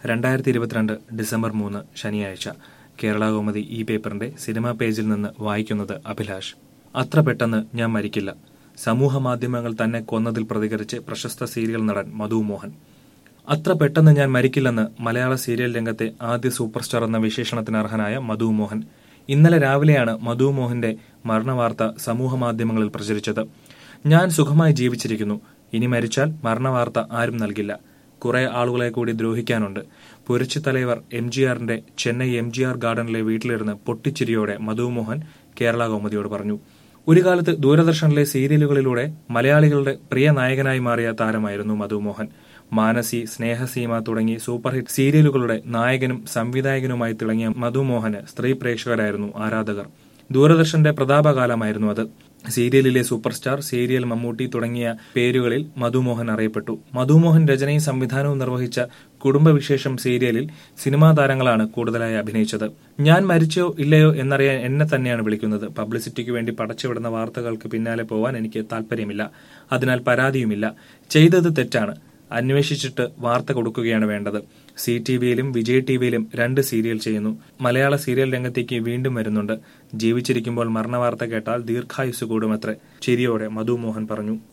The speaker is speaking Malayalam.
രണ്ടായിരത്തി ഇരുപത്തിരണ്ട് ഡിസംബർ മൂന്ന് ശനിയാഴ്ച കേരള കൗമുദി ഈ പേപ്പറിന്റെ സിനിമാ പേജിൽ നിന്ന് വായിക്കുന്നത് അഭിലാഷ് അത്ര പെട്ടെന്ന് ഞാൻ മരിക്കില്ല സമൂഹ മാധ്യമങ്ങൾ തന്നെ കൊന്നതിൽ പ്രതികരിച്ച് പ്രശസ്ത സീരിയൽ നടൻ മധു മോഹൻ അത്ര പെട്ടെന്ന് ഞാൻ മരിക്കില്ലെന്ന് മലയാള സീരിയൽ രംഗത്തെ ആദ്യ സൂപ്പർ സ്റ്റാർ എന്ന വിശേഷണത്തിന് അർഹനായ മധു മോഹൻ ഇന്നലെ രാവിലെയാണ് മധു മോഹന്റെ മരണവാർത്ത സമൂഹ മാധ്യമങ്ങളിൽ പ്രചരിച്ചത് ഞാൻ സുഖമായി ജീവിച്ചിരിക്കുന്നു ഇനി മരിച്ചാൽ മരണവാർത്ത ആരും നൽകില്ല കുറെ ആളുകളെ കൂടി ദ്രോഹിക്കാനുണ്ട് പുരച്ചു തലൈവർ എം ജി ആറിന്റെ ചെന്നൈ എം ജി ആർ ഗാർഡനിലെ വീട്ടിലിരുന്ന് പൊട്ടിച്ചിരിയോടെ മധു മോഹൻ കേരള കൗമുദിയോട് പറഞ്ഞു ഒരു കാലത്ത് ദൂരദർശനിലെ സീരിയലുകളിലൂടെ മലയാളികളുടെ പ്രിയ നായകനായി മാറിയ താരമായിരുന്നു മധു മോഹൻ മാനസി സ്നേഹസീമ തുടങ്ങി സൂപ്പർ ഹിറ്റ് സീരിയലുകളുടെ നായകനും സംവിധായകനുമായി തിളങ്ങിയ മധു മോഹന് സ്ത്രീ പ്രേക്ഷകരായിരുന്നു ആരാധകർ ദൂരദർശന്റെ പ്രതാപകാലമായിരുന്നു അത് സീരിയലിലെ സൂപ്പർ സ്റ്റാർ സീരിയൽ മമ്മൂട്ടി തുടങ്ങിയ പേരുകളിൽ മധുമോഹൻ അറിയപ്പെട്ടു മധുമോഹൻ രചനയും സംവിധാനവും നിർവഹിച്ച കുടുംബവിശേഷം സീരിയലിൽ സിനിമാ താരങ്ങളാണ് കൂടുതലായി അഭിനയിച്ചത് ഞാൻ മരിച്ചോ ഇല്ലയോ എന്നറിയാൻ എന്നെ തന്നെയാണ് വിളിക്കുന്നത് പബ്ലിസിറ്റിക്ക് വേണ്ടി പടച്ചുവിടുന്ന വാർത്തകൾക്ക് പിന്നാലെ പോവാൻ എനിക്ക് താല്പര്യമില്ല അതിനാൽ പരാതിയുമില്ല ചെയ്തത് തെറ്റാണ് അന്വേഷിച്ചിട്ട് വാർത്ത കൊടുക്കുകയാണ് വേണ്ടത് സി ടി വിയിലും വിജയ് ടി വിയിലും രണ്ട് സീരിയൽ ചെയ്യുന്നു മലയാള സീരിയൽ രംഗത്തേക്ക് വീണ്ടും വരുന്നുണ്ട് ജീവിച്ചിരിക്കുമ്പോൾ മരണവാർത്ത കേട്ടാൽ ദീർഘായുസ് കൂടുമത്രേ ചിരിയോടെ മധു മോഹൻ പറഞ്ഞു